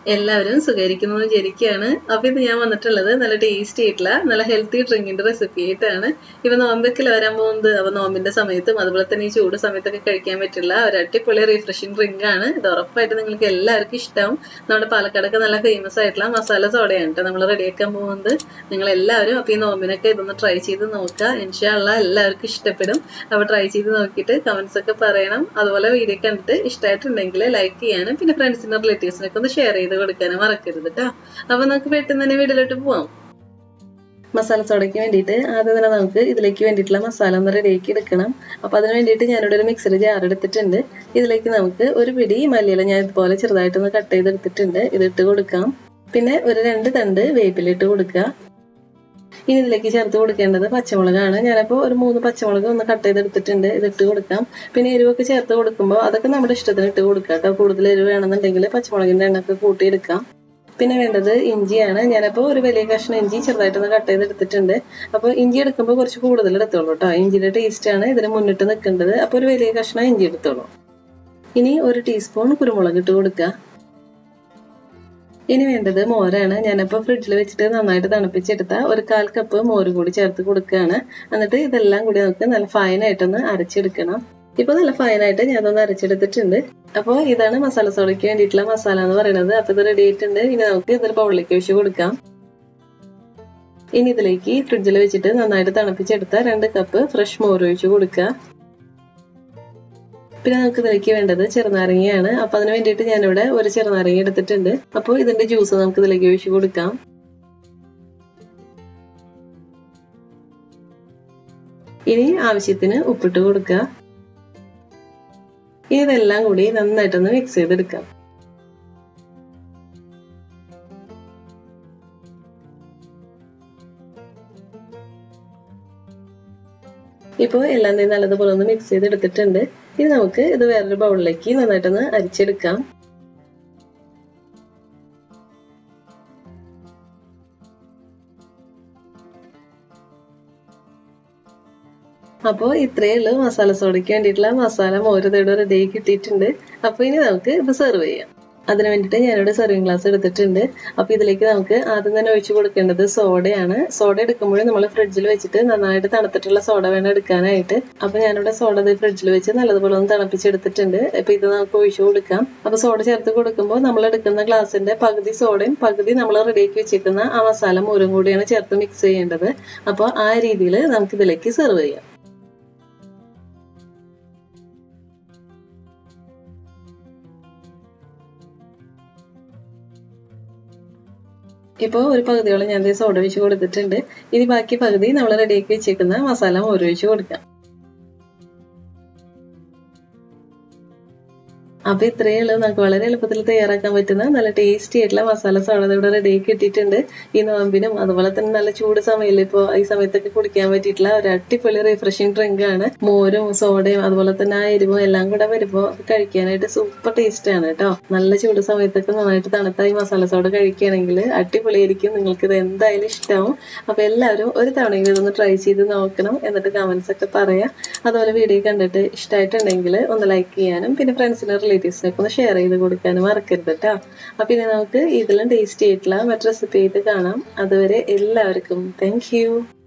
എല്ലാവരും സുഖമായിരിക്കുന്നു എന്ന് വിചാരിക്കുകയാണ് അപ്പൊ ഇത് ഞാൻ വന്നിട്ടുള്ളത് നല്ല ടേസ്റ്റി ആയിട്ടുള്ള നല്ല ഹെൽത്തി ഡ്രിങ്കിന്റെ റെസിപ്പി ആയിട്ടാണ് ഇപ്പൊ നോമ്പൊക്കെ വരാൻ പോകുന്നത് അപ്പൊ നോമ്പിന്റെ സമയത്തും അതുപോലെ തന്നെ ഈ ചൂട് സമയത്തൊക്കെ കഴിക്കാൻ പറ്റുള്ള ഒരു അടിപൊളി റിഫ്രഷിംഗ് ഡ്രിങ്ക് ആണ് ഇത് ഉറപ്പായിട്ട് നിങ്ങൾക്ക് എല്ലാവർക്കും ഇഷ്ടമാവും നമ്മുടെ പാലക്കാടൊക്കെ നല്ല ഫേമസ് ആയിട്ടുള്ള മസാല സോഡയാണ് കേട്ടോ നമ്മൾ റെഡിയാക്കാൻ പോകുന്നത് നിങ്ങൾ എല്ലാവരും അപ്പൊ ഈ നോമ്പിനൊക്കെ ഇതൊന്ന് ട്രൈ ചെയ്ത് നോക്കുക ഇൻഷാല്ല എല്ലാവർക്കും ഇഷ്ടപ്പെടും അപ്പൊ ട്രൈ ചെയ്ത് നോക്കിയിട്ട് കമന്റ്സ് ഒക്കെ പറയണം അതുപോലെ വീഡിയോ കണ്ടിട്ട് ഇഷ്ടമായിട്ടുണ്ടെങ്കിൽ ലൈക്ക് ചെയ്യാനും പിന്നെ ഫ്രണ്ട്സിനും റിലേറ്റീവ്സിനൊക്കെ ഒന്ന് ഷെയർ ചെയ്ത് കൊടുക്കാനും മറക്കരുത് കേട്ടോ അപ്പൊ നമുക്ക് പെട്ടെന്ന് തന്നെ വീട്ടിലോട്ട് പോവാം മസാല സോഡയ്ക്ക് വേണ്ടിയിട്ട് ആദ്യം തന്നെ നമുക്ക് ഇതിലേക്ക് വേണ്ടിയിട്ടുള്ള മസാല ഒന്ന് റെഡിയാക്കി എടുക്കണം അപ്പൊ അതിന് വേണ്ടിയിട്ട് ഞാനിവിടെ ഒരു മിക്സർ ജാർ എടുത്തിട്ടുണ്ട് ഇതിലേക്ക് നമുക്ക് ഒരു പിടി മല്ലിയില ഞാൻ ഇതുപോലെ ചെറുതായിട്ടൊന്ന് കട്ട് ചെയ്തെടുത്തിട്ടുണ്ട് ഇതിട്ട് കൊടുക്കാം പിന്നെ ഒരു രണ്ട് തണ്ട് വേപ്പിലിട്ട് കൊടുക്കുക ഇനി ഇതിലേക്ക് ചേർത്ത് കൊടുക്കേണ്ടത് പച്ചമുളകാണ് ഞാനപ്പോൾ ഒരു മൂന്ന് പച്ചമുളക് ഒന്ന് കട്ട് ചെയ്തെടുത്തിട്ടുണ്ട് ഇതിട്ട് കൊടുക്കാം പിന്നെ എരിവൊക്കെ ചേർത്ത് കൊടുക്കുമ്പോൾ അതൊക്കെ നമ്മുടെ ഇഷ്ടത്തിന് ഇട്ട് കൊടുക്കാം കേട്ടോ കൂടുതൽ എരിവ് വേണമെന്നുണ്ടെങ്കിൽ പച്ചമുളകിന്റെ എണ്ണൊക്കെ കൂട്ടിയെടുക്കാം പിന്നെ വേണ്ടത് ഇഞ്ചിയാണ് ഞാനപ്പോൾ ഒരു വലിയ കഷ്ണം ഇഞ്ചി ചെറുതായിട്ടൊന്ന് കട്ട് ചെയ്തെടുത്തിട്ടുണ്ട് അപ്പോൾ ഇഞ്ചി എടുക്കുമ്പോൾ കുറച്ച് കൂടുതൽ എടുത്തോളൂ കേട്ടോ ഇഞ്ചിയുടെ ടേസ്റ്റ് ആണ് ഇതിന് മുന്നിട്ട് നിൽക്കേണ്ടത് അപ്പോൾ ഒരു വലിയ കഷ്ണം ഇഞ്ചി എടുത്തോളൂ ഇനി ഒരു ടീസ്പൂൺ കുരുമുളക് ഇട്ട് കൊടുക്കുക ഇനി വേണ്ടത് മോരാണ് ഞാനപ്പോൾ ഫ്രിഡ്ജിൽ വെച്ചിട്ട് നന്നായിട്ട് തണുപ്പിച്ചെടുത്ത ഒരു കാൽ കപ്പ് മോര് കൂടി ചേർത്ത് കൊടുക്കുകയാണ് എന്നിട്ട് ഇതെല്ലാം കൂടി നമുക്ക് നല്ല ഫൈനായിട്ടൊന്ന് അരച്ചെടുക്കണം ഇപ്പൊ നല്ല ഫൈനായിട്ട് ഞാനൊന്ന് അരച്ചെടുത്തിട്ടുണ്ട് അപ്പോൾ ഇതാണ് മസാല സോഡയ്ക്ക് വേണ്ടിയിട്ടുള്ള മസാല എന്ന് പറയുന്നത് അപ്പൊ ഇത് റെഡി ആയിട്ടുണ്ട് ഇനി നമുക്ക് ഇതൊരു ബൗളിലേക്ക് ഒഴിച്ച് കൊടുക്കാം ഇനി ഇതിലേക്ക് ഫ്രിഡ്ജിൽ വെച്ചിട്ട് നന്നായിട്ട് തണുപ്പിച്ചെടുത്ത രണ്ട് കപ്പ് ഫ്രഷ് മോര് ഒഴിച്ച് കൊടുക്കുക പിന്നെ നമുക്ക് ഇതിലേക്ക് വേണ്ടത് ചെറുനാരങ്ങയാണ് അപ്പൊ അതിന് വേണ്ടിയിട്ട് ഞാനിവിടെ ഒരു ചെറുനാരങ്ങ എടുത്തിട്ടുണ്ട് അപ്പോൾ ഇതിന്റെ ജ്യൂസ് നമുക്ക് ഇതിലേക്ക് ഒഴിച്ച് കൊടുക്കാം ഇനി ആവശ്യത്തിന് ഉപ്പിട്ട് കൊടുക്കുക ഇനി ഇതെല്ലാം കൂടി നന്നായിട്ടൊന്ന് മിക്സ് ചെയ്തെടുക്കാം ഇപ്പോൾ എല്ലാം തന്നെ നല്ലതുപോലെ ഒന്ന് മിക്സ് ചെയ്തെടുത്തിട്ടുണ്ട് ഇനി നമുക്ക് ഇത് വേറൊരു ബൗളിലേക്ക് നന്നായിട്ടൊന്ന് അരിച്ചെടുക്കാം അപ്പോൾ ഇത്രയേ ഉള്ളൂ മസാല സോഡയ്ക്ക് വേണ്ടിയിട്ടുള്ള മസാല മോര് തേടെ റെഡി കിട്ടിയിട്ടുണ്ട് അപ്പോൾ ഇനി നമുക്ക് ഇത് സെർവ് ചെയ്യാം അതിന് വേണ്ടിയിട്ട് ഞാനിവിടെ സെർവിങ് ഗ്ലാസ് എടുത്തിട്ടുണ്ട് അപ്പോൾ ഇതിലേക്ക് നമുക്ക് ആദ്യം തന്നെ ഒഴിച്ചു കൊടുക്കേണ്ടത് സോഡയാണ് സോഡ എടുക്കുമ്പോൾ നമ്മൾ ഫ്രിഡ്ജിൽ വെച്ചിട്ട് നന്നായിട്ട് തണുത്തിട്ടുള്ള സോഡ വേണം എടുക്കാനായിട്ട് അപ്പോൾ ഞാനിവിടെ സോഡ ഫ്രിഡ്ജിൽ വെച്ച് നല്ലതുപോലെ ഒന്ന് തണുപ്പിച്ചെടുത്തിട്ടുണ്ട് അപ്പോൾ ഇത് നമുക്ക് ഒഴിച്ചു കൊടുക്കാം അപ്പോൾ സോഡ ചേർത്ത് കൊടുക്കുമ്പോൾ നമ്മൾ എടുക്കുന്ന ഗ്ലാസിന്റെ പകുതി സോഡയും പകുതി നമ്മൾ റെഡിയാക്കി വെച്ചിരിക്കുന്ന ആ മസാല മോരും കൂടിയാണ് ചേർത്ത് മിക്സ് ചെയ്യേണ്ടത് അപ്പോൾ ആ രീതിയിൽ നമുക്ക് ഇതിലേക്ക് സെർവ് ചെയ്യാം ഇപ്പോൾ ഒരു പകുതിയോളം ഞാൻ സോഡ ഒഴിച്ച് കൊടുത്തിട്ടുണ്ട് ഇനി ബാക്കി പകുതി നമ്മൾ റെഡിയാക്കി വെച്ചേക്കുന്ന മസാല മോരൊഴിച്ച് കൊടുക്കാം അപ്പൊ ഇത്രയേ ഉള്ളൂ നമുക്ക് വളരെ എളുപ്പത്തിൽ തയ്യാറാക്കാൻ പറ്റുന്ന നല്ല ടേസ്റ്റി ആയിട്ടുള്ള മസാല സോഡ ഇവിടെ റെഡി ആക്കി ഇട്ടിട്ടുണ്ട് ഈ നോമ്പിനും അതുപോലെ തന്നെ നല്ല ചൂട് സമയത്തിൽ ഇപ്പോൾ ഈ സമയത്തൊക്കെ കുടിക്കാൻ പറ്റിയിട്ടുള്ള ഒരു അടിപൊളി റിഫ്രഷിംഗ് ഡ്രിങ്ക് ആണ് മോരും സോഡയും അതുപോലെ തന്നെ ആ എരിവും എല്ലാം കൂടെ വരുമ്പോൾ കഴിക്കാനായിട്ട് സൂപ്പർ ടേസ്റ്റ് ആണ് കേട്ടോ നല്ല ചൂട് സമയത്തൊക്കെ നന്നായിട്ട് തണുത്ത ഈ മസാല സോഡ കഴിക്കുകയാണെങ്കിൽ അടിപൊളിയായിരിക്കും നിങ്ങൾക്ക് ഇത് എന്തായാലും ഇഷ്ടമാവും അപ്പൊ എല്ലാവരും ഒരു തവണയെങ്കിലും ഇതൊന്ന് ട്രൈ ചെയ്ത് നോക്കണം എന്നിട്ട് കമന്റ്സ് ഒക്കെ പറയാം അതുപോലെ വീഡിയോ കണ്ടിട്ട് ഇഷ്ടമായിട്ടുണ്ടെങ്കിൽ ഒന്ന് ലൈക്ക് ചെയ്യാനും പിന്നെ ഫ്രണ്ട്സിന് റിലേറ്റീവ്സിനൊക്കെ ഒന്ന് ഷെയർ ചെയ്ത് കൊടുക്കാനും മറക്കരുത് കേട്ടോ അപ്പൊ ഇനി നമുക്ക് ഇതിലും ടേസ്റ്റി ആയിട്ടുള്ള മറ്റു റെസിപ്പി ആയിട്ട് കാണാം അതുവരെ എല്ലാവർക്കും താങ്ക്